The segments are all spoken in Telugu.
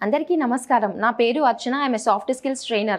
అందరికీ నమస్కారం నా పేరు Archana I'm a soft skills trainer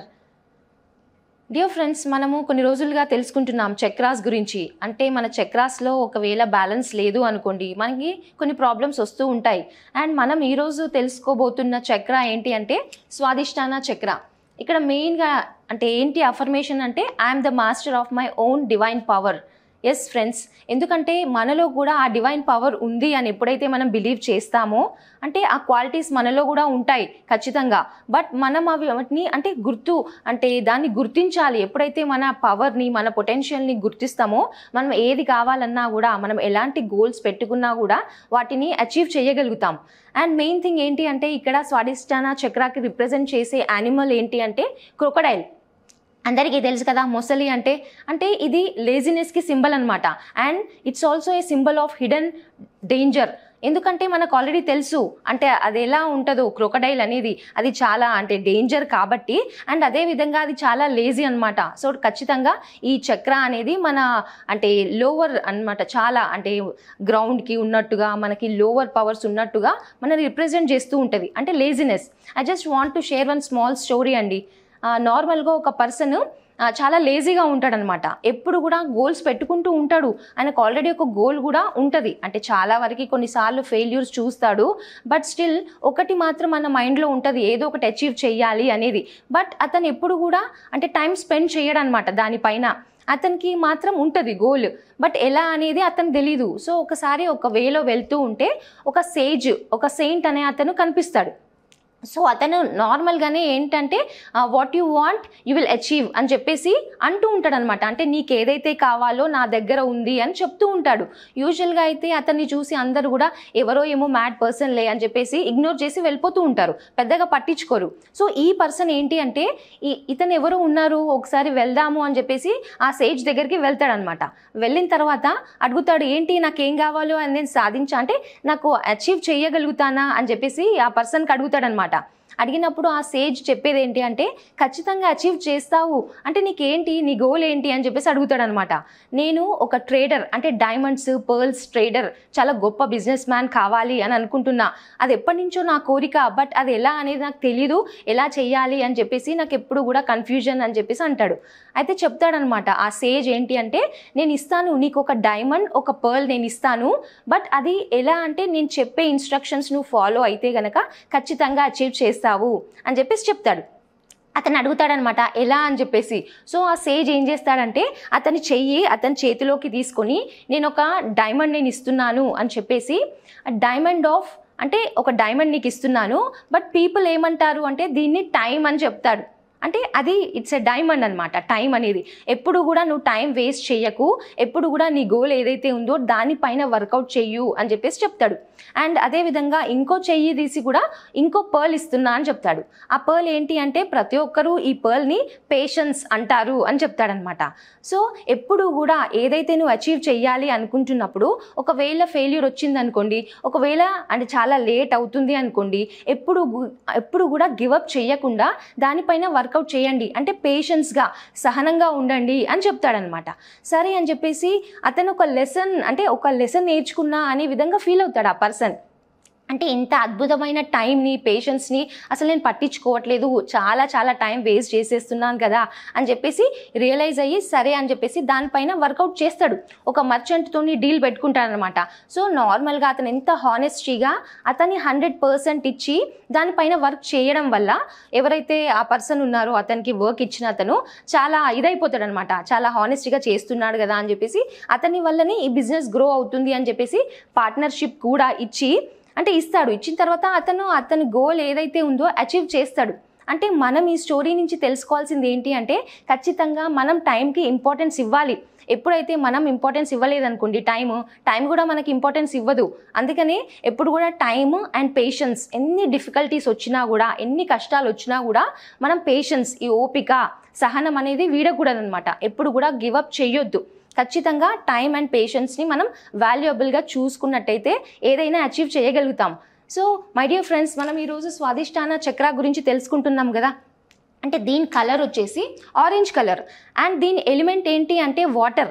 dear friends మనము కొన్ని రోజులుగా తెలుసుకుంటున్నాం చక్రాస్ గురించి అంటే మన చక్రాస్లో ఒకవేళ బ్యాలెన్స్ లేదు అనుకోండి మనకి కొన్ని ప్రాబ్లమ్స్ వస్తూ ఉంటాయి అండ్ మనం ఈరోజు తెలుసుకోబోతున్న చక్ర ఏంటి అంటే స్వాదిష్టాన చక్ర ఇక్కడ మెయిన్గా అంటే ఏంటి అఫర్మేషన్ అంటే I'm the master of my own divine power yes friends ఎందుకంటే మనలో కూడా ఆ డివైన్ పవర్ ఉంది అని ఎప్పుడైతే మనం బిలీవ్ చేస్తామో అంటే ఆ క్వాలిటీస్ మనలో కూడా ఉంటాయి ఖచ్చితంగా బట్ మనం అవి వాటిని అంటే గుర్తు అంటే దాన్ని గుర్తించాలి ఎప్పుడైతే మన పవర్ని మన పొటెన్షియల్ని గుర్తిస్తామో మనం ఏది కావాలన్నా కూడా మనం ఎలాంటి గోల్స్ పెట్టుకున్నా కూడా వాటిని అచీవ్ చేయగలుగుతాం అండ్ మెయిన్ థింగ్ ఏంటి అంటే ఇక్కడ స్వాదిష్టాన చక్రాకి రిప్రజెంట్ చేసే యానిమల్ ఏంటి అంటే క్రొకడైల్ అందరికీ తెలుసు కదా మొసలి అంటే అంటే ఇది లేజినెస్కి సింబల్ అనమాట and it's also a symbol of hidden danger ఎందుకంటే మనకు ఆల్రెడీ తెలుసు అంటే అది ఎలా ఉంటుందో క్రొకడైల్ అనేది అది చాలా అంటే డేంజర్ కాబట్టి అండ్ అదే విధంగా అది చాలా లేజీ అనమాట సో ఖచ్చితంగా ఈ చక్ర అనేది మన అంటే లోవర్ అన్నమాట చాలా అంటే గ్రౌండ్కి ఉన్నట్టుగా మనకి లోవర్ పవర్స్ ఉన్నట్టుగా మన రిప్రజెంట్ చేస్తూ ఉంటుంది అంటే laziness I just want to share one small story అండి నార్మల్గా ఒక పర్సన్ చాలా లేజీగా ఉంటాడనమాట ఎప్పుడు కూడా గోల్స్ పెట్టుకుంటూ ఉంటాడు ఆయనకు ఆల్రెడీ ఒక గోల్ కూడా ఉంటుంది అంటే చాలా వరకు కొన్నిసార్లు ఫెయిల్యూర్స్ చూస్తాడు బట్ స్టిల్ ఒకటి మాత్రం మన మైండ్లో ఉంటుంది ఏదో ఒకటి అచీవ్ చేయాలి అనేది బట్ అతను ఎప్పుడు కూడా అంటే టైం స్పెండ్ చేయడనమాట దానిపైన అతనికి మాత్రం ఉంటుంది గోల్ బట్ ఎలా అనేది అతను తెలీదు సో ఒకసారి ఒక వేలో వెళ్తూ ఉంటే ఒక సేజ్ ఒక సెయింట్ అనే అతను కనిపిస్తాడు సో అతను నార్మల్గానే ఏంటంటే what you want you will achieve అని చెప్పేసి అంటూ ఉంటాడు అనమాట అంటే నీకు ఏదైతే కావాలో నా దగ్గర ఉంది అని చెప్తూ ఉంటాడు యూజువల్గా అయితే అతన్ని చూసి అందరు కూడా ఎవరో ఏమో మ్యాడ్ పర్సన్ లే అని చెప్పేసి ఇగ్నోర్ చేసి వెళ్ళిపోతూ ఉంటారు పెద్దగా పట్టించుకోరు సో ఈ పర్సన్ ఏంటి అంటే ఈ ఇతను ఎవరు ఉన్నారు ఒకసారి వెళ్దాము అని చెప్పేసి ఆ సేజ్ దగ్గరికి వెళ్తాడనమాట వెళ్ళిన తర్వాత అడుగుతాడు ఏంటి నాకేం కావాలో అని నేను సాధించా అంటే నాకు అచీవ్ చేయగలుగుతానా అని చెప్పేసి ఆ పర్సన్కి అడుగుతాడనమాట అడిగినప్పుడు ఆ సేజ్ చెప్పేది ఏంటి అంటే ఖచ్చితంగా అచీవ్ చేస్తావు అంటే నీకేంటి నీ గోల్ ఏంటి అని చెప్పేసి అడుగుతాడనమాట నేను ఒక ట్రేడర్ అంటే డైమండ్స్ పర్ల్స్ ట్రేడర్ చాలా గొప్ప బిజినెస్ మ్యాన్ కావాలి అని అనుకుంటున్నా అది ఎప్పటి నుంచో నా కోరిక బట్ అది ఎలా అనేది నాకు తెలియదు ఎలా చేయాలి అని చెప్పేసి నాకు ఎప్పుడు కూడా కన్ఫ్యూజన్ అని చెప్పేసి అంటాడు అయితే చెప్తాడనమాట ఆ సేజ్ ఏంటి అంటే నేను ఇస్తాను నీకు ఒక డైమండ్ ఒక పర్ల్ నేను ఇస్తాను బట్ అది ఎలా అంటే నేను చెప్పే ఇన్స్ట్రక్షన్స్ నువ్వు ఫాలో అయితే గనక ఖచ్చితంగా అచీవ్ చేస్తావు అని చెప్పేసి చెప్తాడు అతను అడుగుతాడనమాట ఎలా అని చెప్పేసి సో ఆ సేజ్ ఏం చేస్తాడంటే అతని చెయ్యి అతని చేతిలోకి తీసుకొని నేను ఒక డైమండ్ నేను ఇస్తున్నాను అని చెప్పేసి డైమండ్ ఆఫ్ అంటే ఒక డైమండ్ నీకు ఇస్తున్నాను బట్ పీపుల్ ఏమంటారు అంటే దీన్ని టైం అని చెప్తాడు అంటే అది ఇట్స్ ఎ డైమండ్ అనమాట టైం అనేది ఎప్పుడు కూడా నువ్వు టైం వేస్ట్ చేయకు ఎప్పుడు కూడా నీ గోల్ ఏదైతే ఉందో దానిపైన వర్కౌట్ చెయ్యు అని చెప్పేసి చెప్తాడు అండ్ అదేవిధంగా ఇంకో చెయ్యి తీసి కూడా ఇంకో పర్ల్ ఇస్తున్నా అని చెప్తాడు ఆ పర్ల్ ఏంటి అంటే ప్రతి ఒక్కరూ ఈ పర్ల్ని పేషెన్స్ అంటారు అని చెప్తాడనమాట సో ఎప్పుడు కూడా ఏదైతే నువ్వు అచీవ్ చేయాలి అనుకుంటున్నప్పుడు ఒకవేళ ఫెయిల్యూర్ వచ్చింది అనుకోండి ఒకవేళ అంటే చాలా లేట్ అవుతుంది అనుకోండి ఎప్పుడు గు- ఎప్పుడు కూడా గివప్ చేయకుండా దానిపైన వర్కౌట్ చేయండి అంటే పేషెన్స్గా సహనంగా ఉండండి అని చెప్తాడనమాట సరే అని చెప్పేసి అతను ఒక లెసన్ అంటే ఒక లెసన్ నేర్చుకున్నా అనే విధంగా ఫీల్ అవుతాడు ఆ పర్సన్ అంటే ఇంత అద్భుతమైన టైంని పేషెన్స్ని అసలు నేను పట్టించుకోవట్లేదు చాలా చాలా టైం వేస్ట్ చేసేస్తున్నాను కదా అని చెప్పేసి రియలైజ్ అయ్యి సరే అని చెప్పేసి దానిపైన వర్కౌట్ చేస్తాడు ఒక మర్చెంట్తోని డీల్ పెట్టుకుంటాడనమాట సో నార్మల్గా అతను ఎంత హానెస్టీగా అతన్ని హండ్రెడ్ పర్సెంట్ ఇచ్చి దానిపైన వర్క్ చేయడం వల్ల ఎవరైతే ఆ పర్సన్ ఉన్నారో అతనికి వర్క్ ఇచ్చిన అతను చాలా ఇదైపోతాడు అనమాట చాలా హానెస్ట్గా చేస్తున్నాడు కదా అని చెప్పేసి అతని వల్లనే ఈ బిజినెస్ గ్రో అవుతుంది అని చెప్పేసి పార్ట్నర్షిప్ కూడా ఇచ్చి అంటే ఇస్తాడు ఇచ్చిన తర్వాత అతను అతని గోల్ ఏదైతే ఉందో అచీవ్ చేస్తాడు అంటే మనం ఈ స్టోరీ నుంచి తెలుసుకోవాల్సింది ఏంటి అంటే ఖచ్చితంగా మనం టైంకి ఇంపార్టెన్స్ ఇవ్వాలి ఎప్పుడైతే మనం ఇంపార్టెన్స్ ఇవ్వలేదనుకోండి టైం టైం కూడా మనకి ఇంపార్టెన్స్ ఇవ్వదు అందుకని ఎప్పుడు కూడా టైం అండ్ పేషెన్స్ ఎన్ని డిఫికల్టీస్ వచ్చినా కూడా ఎన్ని కష్టాలు వచ్చినా కూడా మనం పేషెన్స్ ఈ ఓపిక సహనం అనేది వీడకూడదనమాట ఎప్పుడు కూడా గివప్ చేయొద్దు ఖచ్చితంగా టైం అండ్ పేషెన్స్ని మనం వాల్యుయబుల్గా చూసుకున్నట్టయితే ఏదైనా అచీవ్ చేయగలుగుతాం సో మై డియర్ ఫ్రెండ్స్ మనం ఈరోజు స్వాదిష్టాన చక్ర గురించి తెలుసుకుంటున్నాం కదా అంటే దీని కలర్ వచ్చేసి ఆరెంజ్ కలర్ అండ్ దీని ఎలిమెంట్ ఏంటి అంటే వాటర్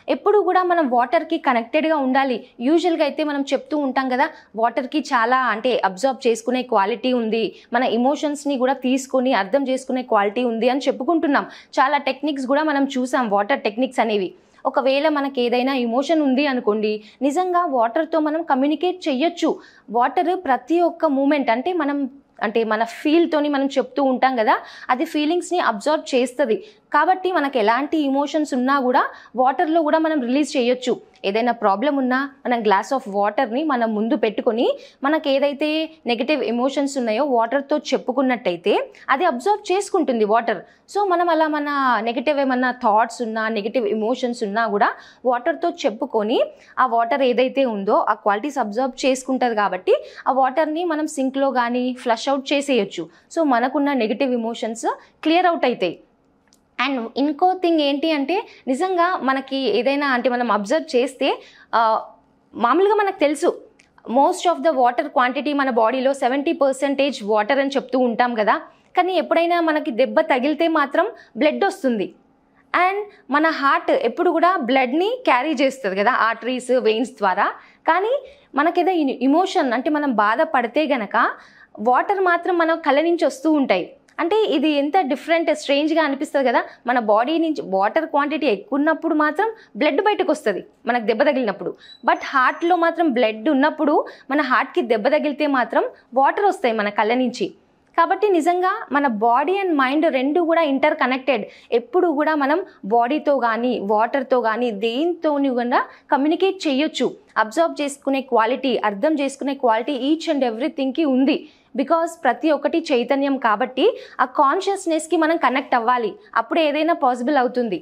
ఎప్పుడు కూడా మనం వాటర్కి కనెక్టెడ్గా ఉండాలి యూజువల్గా అయితే మనం చెప్తూ ఉంటాం కదా వాటర్కి చాలా అంటే అబ్జర్వ్ చేసుకునే క్వాలిటీ ఉంది మన ఇమోషన్స్ని కూడా తీసుకొని అర్థం చేసుకునే క్వాలిటీ ఉంది అని చెప్పుకుంటున్నాం చాలా టెక్నిక్స్ కూడా మనం చూసాం వాటర్ టెక్నిక్స్ అనేవి ఒకవేళ మనకి ఏదైనా ఇమోషన్ ఉంది అనుకోండి నిజంగా వాటర్తో మనం కమ్యూనికేట్ చెయ్యొచ్చు వాటర్ ప్రతి ఒక్క మూమెంట్ అంటే మనం అంటే మన ఫీల్తోని మనం చెప్తూ ఉంటాం కదా అది ఫీలింగ్స్ని అబ్జర్వ్ చేస్తుంది కాబట్టి మనకు ఎలాంటి ఇమోషన్స్ ఉన్నా కూడా వాటర్లో కూడా మనం రిలీజ్ చేయొచ్చు ఏదైనా ప్రాబ్లం ఉన్నా మనం గ్లాస్ ఆఫ్ వాటర్ని మనం ముందు పెట్టుకొని మనకు ఏదైతే నెగిటివ్ ఎమోషన్స్ ఉన్నాయో వాటర్తో చెప్పుకున్నట్టయితే అది అబ్జర్వ్ చేసుకుంటుంది వాటర్ సో మనం అలా మన నెగిటివ్ ఏమన్నా థాట్స్ ఉన్నా నెగిటివ్ ఎమోషన్స్ ఉన్నా కూడా వాటర్తో చెప్పుకొని ఆ వాటర్ ఏదైతే ఉందో ఆ క్వాలిటీస్ అబ్జర్వ్ చేసుకుంటుంది కాబట్టి ఆ వాటర్ని మనం సింక్లో కానీ ఫ్లష్ అవుట్ చేసేయచ్చు సో మనకున్న నెగిటివ్ ఎమోషన్స్ క్లియర్ అవుట్ అవుతాయి అండ్ ఇంకో థింగ్ ఏంటి అంటే నిజంగా మనకి ఏదైనా అంటే మనం అబ్జర్వ్ చేస్తే ఆ, మామూలుగా మనకు తెలుసు most of the water quantity మన బాడీలో సెవెంటీ పర్సెంటేజ్ వాటర్ అని చెప్తూ ఉంటాం కదా కానీ ఎప్పుడైనా మనకి దెబ్బ తగిలితే మాత్రం బ్లడ్ వస్తుంది అండ్ మన హార్ట్ ఎప్పుడు కూడా బ్లడ్ని క్యారీ చేస్తుంది కదా ఆర్టరీస్ వెయిన్స్ ద్వారా కానీ మనకేదో ఇమోషన్ అంటే మనం బాధపడితే గనక వాటర్ మాత్రం మన కళ్ళ నుంచి వస్తూ ఉంటాయి అంటే ఇది ఎంత డిఫరెంట్ స్ట్రేంజ్గా అనిపిస్తుంది కదా మన బాడీ నుంచి వాటర్ క్వాంటిటీ ఎక్కువ ఉన్నప్పుడు మాత్రం బ్లడ్ బయటకు వస్తుంది మనకు దెబ్బ తగిలినప్పుడు బట్ హార్ట్లో మాత్రం బ్లడ్ ఉన్నప్పుడు మన హార్ట్కి దెబ్బ తగిలితే మాత్రం వాటర్ వస్తాయి మన కళ్ళ నుంచి కాబట్టి నిజంగా మన బాడీ అండ్ మైండ్ రెండు కూడా ఇంటర్ కనెక్టెడ్ ఎప్పుడు కూడా మనం బాడీతో కానీ వాటర్తో కానీ దేనితోని కూడా కమ్యూనికేట్ చేయొచ్చు అబ్జర్వ్ చేసుకునే క్వాలిటీ అర్థం చేసుకునే క్వాలిటీ ఈచ్ అండ్ ఎవ్రీథింగ్కి ఉంది బికాస్ ప్రతి ఒక్కటి చైతన్యం కాబట్టి ఆ కాన్షియస్నెస్కి మనం కనెక్ట్ అవ్వాలి అప్పుడు ఏదైనా పాసిబుల్ అవుతుంది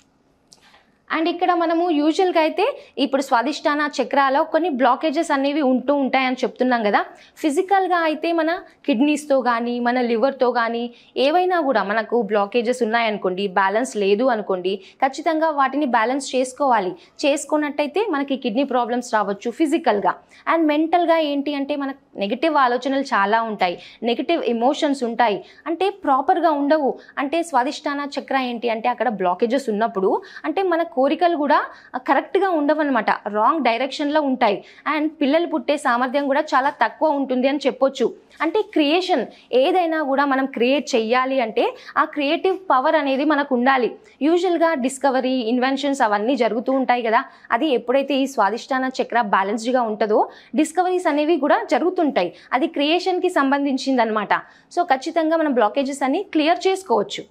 అండ్ ఇక్కడ మనము యూజువల్గా అయితే ఇప్పుడు స్వాదిష్టాన చక్రాలో కొన్ని బ్లాకేజెస్ అనేవి ఉంటూ ఉంటాయని చెప్తున్నాం కదా ఫిజికల్గా అయితే మన కిడ్నీస్తో కానీ మన లివర్తో కానీ ఏవైనా కూడా మనకు బ్లాకేజెస్ ఉన్నాయనుకోండి బ్యాలెన్స్ లేదు అనుకోండి ఖచ్చితంగా వాటిని బ్యాలెన్స్ చేసుకోవాలి చేసుకున్నట్టయితే మనకి కిడ్నీ ప్రాబ్లమ్స్ రావచ్చు ఫిజికల్గా అండ్ మెంటల్గా ఏంటి అంటే మనకు నెగిటివ్ ఆలోచనలు చాలా ఉంటాయి నెగిటివ్ ఎమోషన్స్ ఉంటాయి అంటే ప్రాపర్గా ఉండవు అంటే స్వాదిష్టాన చక్ర ఏంటి అంటే అక్కడ బ్లాకేజెస్ ఉన్నప్పుడు అంటే మన కోరికలు కూడా కరెక్ట్గా ఉండవన్నమాట రాంగ్ డైరెక్షన్లో ఉంటాయి అండ్ పిల్లలు పుట్టే సామర్థ్యం కూడా చాలా తక్కువ ఉంటుంది అని చెప్పొచ్చు అంటే క్రియేషన్ ఏదైనా కూడా మనం క్రియేట్ చెయ్యాలి అంటే ఆ క్రియేటివ్ పవర్ అనేది మనకు ఉండాలి యూజువల్గా డిస్కవరీ ఇన్వెన్షన్స్ అవన్నీ జరుగుతూ ఉంటాయి కదా అది ఎప్పుడైతే ఈ స్వాదిష్టాన చక్ర బ్యాలెన్స్డ్గా ఉంటుందో డిస్కవరీస్ అనేవి కూడా జరుగుతుంటాయి అది క్రియేషన్కి సంబంధించింది అనమాట సో ఖచ్చితంగా మనం బ్లాకేజెస్ అన్ని క్లియర్ చేసుకోవచ్చు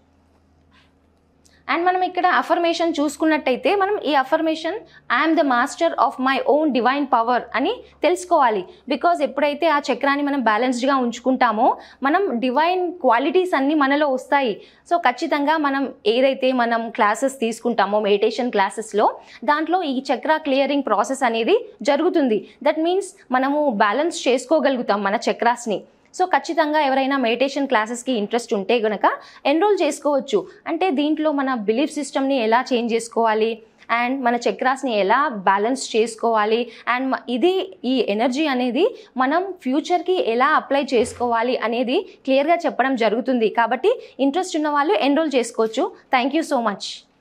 అండ్ మనం ఇక్కడ అఫర్మేషన్ చూసుకున్నట్టయితే మనం ఈ affirmation I'm the master of my own divine power అని తెలుసుకోవాలి బికాజ్ ఎప్పుడైతే ఆ చక్రాన్ని మనం బ్యాలెన్స్డ్గా ఉంచుకుంటామో మనం డివైన్ క్వాలిటీస్ అన్నీ మనలో వస్తాయి సో ఖచ్చితంగా మనం ఏదైతే మనం క్లాసెస్ తీసుకుంటామో మెడిటేషన్ క్లాసెస్లో దాంట్లో ఈ చక్ర క్లియరింగ్ ప్రాసెస్ అనేది జరుగుతుంది దట్ మీన్స్ మనము బ్యాలెన్స్ చేసుకోగలుగుతాం మన చక్రాస్ని సో ఖచ్చితంగా ఎవరైనా మెడిటేషన్ క్లాసెస్కి ఇంట్రెస్ట్ ఉంటే గనక ఎన్రోల్ చేసుకోవచ్చు అంటే దీంట్లో మన బిలీఫ్ సిస్టమ్ని ఎలా చేంజ్ చేసుకోవాలి అండ్ మన చక్రాస్ని ఎలా బ్యాలెన్స్ చేసుకోవాలి అండ్ మ- ఇది ఈ ఎనర్జీ అనేది మనం ఫ్యూచర్కి ఎలా అప్లై చేసుకోవాలి అనేది క్లియర్గా చెప్పడం జరుగుతుంది కాబట్టి ఇంట్రెస్ట్ ఉన్న వాళ్ళు ఎన్రోల్ చేసుకోవచ్చు థ్యాంక్ యూ సో మచ్